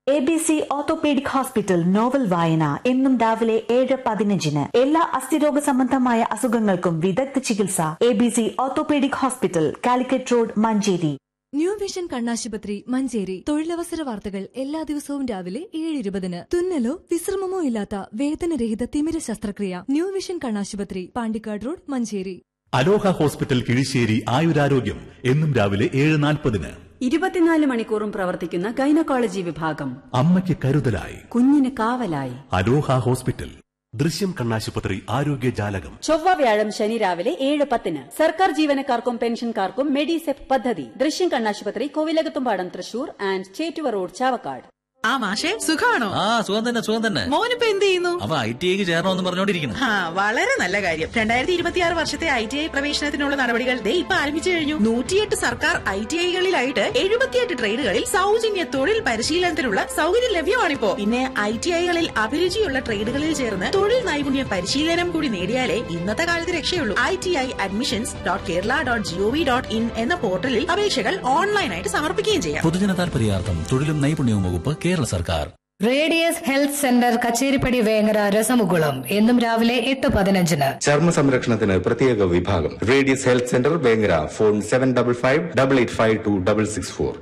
A B C orthopaedic hospital novel വായന എന്നും രാവിലെ ഏഴ് പതിനഞ്ചിന് എല്ലാ അസ്ഥിരോഗ സംബന്ധമായ അസുഖങ്ങൾക്കും വിദഗ്ധ ചികിത്സ A B C orthopaedic hospital Calicut road Manjeri new vision കണ്ണാശുപത്രി മഞ്ചേരി തൊഴിലവസര വാർത്തകൾ എല്ലാ ദിവസവും രാവിലെ ഏഴ് ഇരുപതിന് തുന്നലോ വിശ്രമമോ ഇല്ലാത്ത വേദനരഹിത തിമിര ശസ്ത്രക്രിയ ന്യൂ വിഷൻ കണ്ണാശുപത്രി Pandikkad road Manjeri Aloha hospital Kizhisseri ആയുരാരോഗ്യം എന്നും രാവിലെ ഏഴ് നാൽപ്പതിന് ഇരുപത്തിനാല് മണിക്കൂറും പ്രവർത്തിക്കുന്ന ഗൈനക്കോളജി വിഭാഗം അമ്മയ്ക്ക് കരുതലായി കുഞ്ഞിന് കാവലായി അലോഹ ഹോസ്പിറ്റൽ ദൃശ്യം കണ്ണാശുപത്രി ആരോഗ്യ ജാലകം ചൊവ്വ വ്യാഴം ശനി രാവിലെ ഏഴ് പത്തിന് സർക്കാർ ജീവനക്കാർക്കും പെൻഷൻകാർക്കും മെഡിസെപ് പദ്ധതി ദൃശ്യം കണ്ണാശുപത്രി കോവിലകത്തുംപാടം തൃശൂർ ആൻഡ് ചേറ്റുവ റോഡ് ചാവക്കാട് ആ മാഷെ സുഖാണോ ആ സുഖം തന്നെ സുഖം തന്നെ മോനിപ്പോ എന്ത് ചെയ്യുന്നു അവ ഐ ടി ഐക്ക് ചേരണമെന്ന് പറഞ്ഞോണ്ടിരിക്കുന്നു ആ വളരെ നല്ല കാര്യം രണ്ടായിരത്തി ഇരുപത്തിയാറ് വർഷത്തെ ഐ ടി ഐ പ്രവേശനത്തിനുള്ള നടപടികൾ ദേ ഇപ്പൊ ആരംഭിച്ചു കഴിഞ്ഞു നൂറ്റിയെട്ട് സർക്കാർ ഐ ടി ഐകളിലായിട്ട് എഴുപത്തിയെട്ട് ട്രേഡുകളിൽ സൗജന്യ തൊഴിൽ പരിശീലനത്തിനുള്ള സൗകര്യം ലഭ്യമാണിപ്പോ പിന്നെ ഐ ടി ഐകളിൽ അഭിരുചിയുള്ള ട്രേഡുകളിൽ ചേർന്ന് തൊഴിൽ നൈപുണ്യ പരിശീലനം കൂടി നേടിയാലേ ഇന്നത്തെ കാലത്ത് രക്ഷയുള്ളൂ I T I admissions dot Kerala dot G O V dot in എന്ന പോർട്ടലിൽ അപേക്ഷകൾ ഓൺലൈനായിട്ട് സമർപ്പിക്കുകയും ചെയ്യാം പൊതുജന താൽപര്യാർത്ഥം തൊഴിലും നൈപുണ്യവും വകുപ്പ് കേരള സർക്കാർ radius health centre Kacheripadi Vengara രസമുകുളം എന്നും രാവിലെ എട്ട് പതിനഞ്ചിന് ചർമ്മ സംരക്ഷണത്തിന് പ്രത്യേക വിഭാഗം radius health centre Vengara phone seven double five double eight five two double six four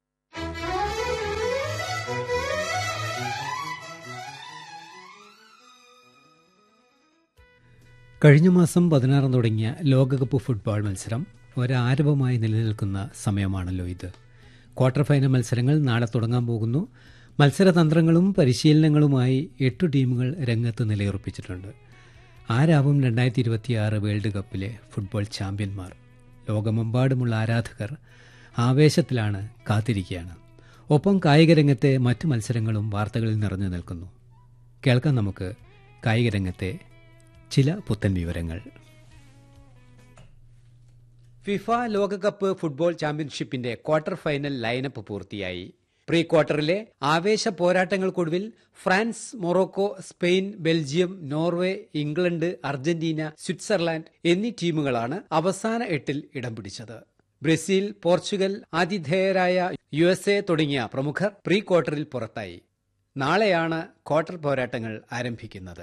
കഴിഞ്ഞ മാസം പതിനാറിന് തുടങ്ങിയ ലോകകപ്പ് ഫുട്ബോൾ മത്സരം ഒരാരവമായി നിലനിൽക്കുന്ന സമയമാണല്ലോ ഇത് ക്വാർട്ടർ ഫൈനൽ മത്സരങ്ങൾ നാളെ തുടങ്ങാൻ പോകുന്നു മത്സരതന്ത്രങ്ങളും പരിശീലനങ്ങളുമായി എട്ടു ടീമുകൾ രംഗത്ത് നിലയുറപ്പിച്ചിട്ടുണ്ട് ആരാവും രണ്ടായിരത്തി ഇരുപത്തിയാറ് വേൾഡ് കപ്പിലെ ഫുട്ബോൾ ചാമ്പ്യന്മാർ ലോകമെമ്പാടുമുള്ള ആരാധകർ ആവേശത്തിലാണ് കാത്തിരിക്കുകയാണ് ഒപ്പം കായിക രംഗത്തെ മറ്റ് മത്സരങ്ങളും വാർത്തകളിൽ നിറഞ്ഞു നിൽക്കുന്നു കേൾക്കാം നമുക്ക് കായിക രംഗത്തെ ചില പുത്തൻ വിവരങ്ങൾ ഫിഫ ലോകകപ്പ് ഫുട്ബോൾ ചാമ്പ്യൻഷിപ്പിന്റെ ക്വാർട്ടർ ഫൈനൽ ലൈനപ്പ് പൂർത്തിയായി പ്രീ ക്വാർട്ടറിലെ ആവേശ പോരാട്ടങ്ങൾക്കൊടുവിൽ France Morocco Spain Belgium Norway England Argentina Switzerland എന്നീ ടീമുകളാണ് അവസാന എട്ടിൽ ഇടം പിടിച്ചത് ബ്രസീൽ പോർച്ചുഗൽ ആതിഥേയരായ യു എസ് എ തുടങ്ങിയ പ്രമുഖർ പ്രീ ക്വാർട്ടറിൽ പുറത്തായി നാളെയാണ് ക്വാർട്ടർ പോരാട്ടങ്ങൾ ആരംഭിക്കുന്നത്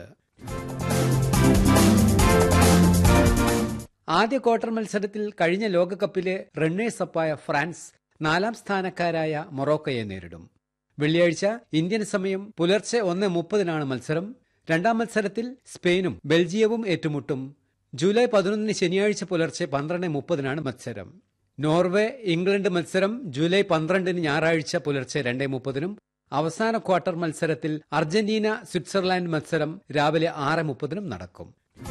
ആദ്യ ക്വാർട്ടർ മത്സരത്തിൽ കഴിഞ്ഞ ലോകകപ്പിലെ റണ്ണേഴ്സ് അപ്പായ ഫ്രാൻസ് നാലാം സ്ഥാനക്കാരായ മൊറോക്കയെ നേരിടും വെള്ളിയാഴ്ച ഇന്ത്യൻ സമയം പുലർച്ചെ ഒന്ന് മുപ്പതിനാണ് മത്സരം രണ്ടാം മത്സരത്തിൽ സ്പെയിനും ബെൽജിയവും ഏറ്റുമുട്ടും ജൂലൈ പതിനൊന്നിന് ശനിയാഴ്ച പുലർച്ചെ പന്ത്രണ്ട് മുപ്പതിനാണ് മത്സരം നോർവേ ഇംഗ്ലണ്ട് മത്സരം ജൂലൈ പന്ത്രണ്ടിന് ഞായറാഴ്ച പുലർച്ചെ രണ്ടേ മുപ്പതിനും അവസാന ക്വാർട്ടർ മത്സരത്തിൽ അർജന്റീന സ്വിറ്റ്സർലാൻഡ് മത്സരം രാവിലെ ആറ് മുപ്പതിനും നടക്കും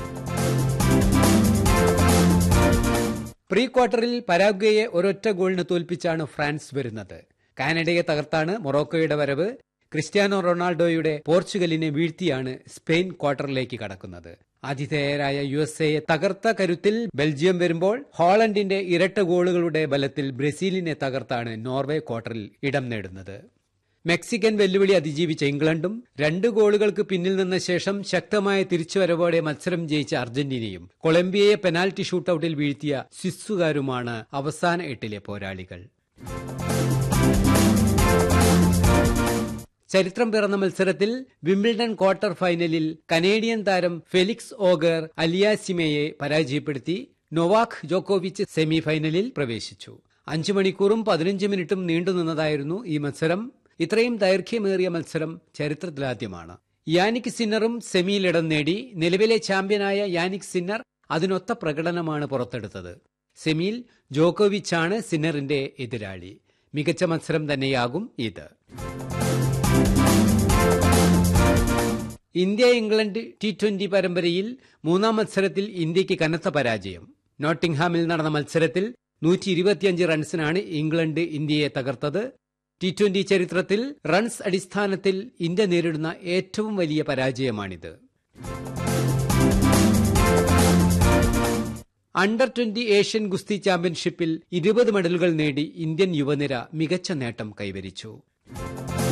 പ്രീ ക്വാർട്ടറിൽ പരാഗ്വയെ ഒരൊറ്റ ഗോളിന് തോൽപ്പിച്ചാണ് ഫ്രാൻസ് വരുന്നത് കാനഡയെ തകർത്താണ് മൊറോക്കോയുടെ വരവ് ക്രിസ്ത്യാനോ റൊണാൾഡോയുടെ പോർച്ചുഗലിനെ വീഴ്ത്തിയാണ് സ്പെയിൻ ക്വാർട്ടറിലേക്ക് കടക്കുന്നത് ആതിഥേയരായ യു എസ് എയെ തകർത്ത കരുത്തിൽ ബെൽജിയം വരുമ്പോൾ ഹോളണ്ടിന്റെ ഇരട്ട ഗോളുകളുടെ ബലത്തിൽ ബ്രസീലിനെ തകർത്താണ് നോർവേ ക്വാർട്ടറിൽ ഇടം നേടുന്നത് മെക്സിക്കൻ വെല്ലുവിളി അതിജീവിച്ച ഇംഗ്ലണ്ടും രണ്ട് ഗോളുകൾക്ക് പിന്നിൽ നിന്ന ശേഷം ശക്തമായ തിരിച്ചുവരവോടെ മത്സരം ജയിച്ച അർജന്റീനയും കൊളംബിയയെ പെനാൽറ്റി ഷൂട്ടൌട്ടിൽ വീഴ്ത്തിയ സ്വിസ്സുകാരുമാണ് അവസാന എട്ടിലെ പോരാളികൾ ചരിത്രം പിറന്ന മത്സരത്തിൽ വിംബിൾഡൺ ക്വാർട്ടർ ഫൈനലിൽ കനേഡിയൻ താരം ഫെലിക്സ് ഓഗർ അലിയാസിമയെ പരാജയപ്പെടുത്തി നൊവാക് ജോക്കോവിച്ച് സെമി ഫൈനലിൽ പ്രവേശിച്ചു അഞ്ചു മണിക്കൂറും പതിനഞ്ച് മിനിറ്റും നീണ്ടുനിന്നതായിരുന്നു ഈ മത്സരം ഇത്രയും ദൈർഘ്യമേറിയ മത്സരം ചരിത്രത്തിലാദ്യമാണ് യാനിക് സിന്നറും സെമിയിലിടം നേടി നിലവിലെ ചാമ്പ്യനായ യാനിക് സിന്നർ അതിനൊത്ത പ്രകടനമാണ് പുറത്തെടുത്തത് സെമിയിൽ ജോക്കോവിച്ചാണ് സിന്നറിന്റെ എതിരാളി മികച്ച മത്സരം തന്നെയാകും ഇത് ഇന്ത്യ ഇംഗ്ലണ്ട് ടി ട്വന്റി പരമ്പരയിൽ മൂന്നാം മത്സരത്തിൽ ഇന്ത്യക്ക് കനത്ത പരാജയം നോട്ടിംഗ്ഹാമിൽ നടന്ന മത്സരത്തിൽ നൂറ്റി ഇരുപത്തിയഞ്ച് റൺസിനാണ് ഇംഗ്ലണ്ട് ഇന്ത്യയെ തകർത്തത് ടി ട്വന്റി ചരിത്രത്തിൽ റൺസ് അടിസ്ഥാനത്തിൽ ഇന്ത്യ നേരിടുന്ന ഏറ്റവും വലിയ പരാജയമാണിത് അണ്ടർ ട്വന്റി ഏഷ്യൻ ഗുസ്തി ചാമ്പ്യൻഷിപ്പിൽ ഇരുപത് മെഡലുകൾ നേടി ഇന്ത്യൻ യുവനിര മികച്ച നേട്ടം കൈവരിച്ചു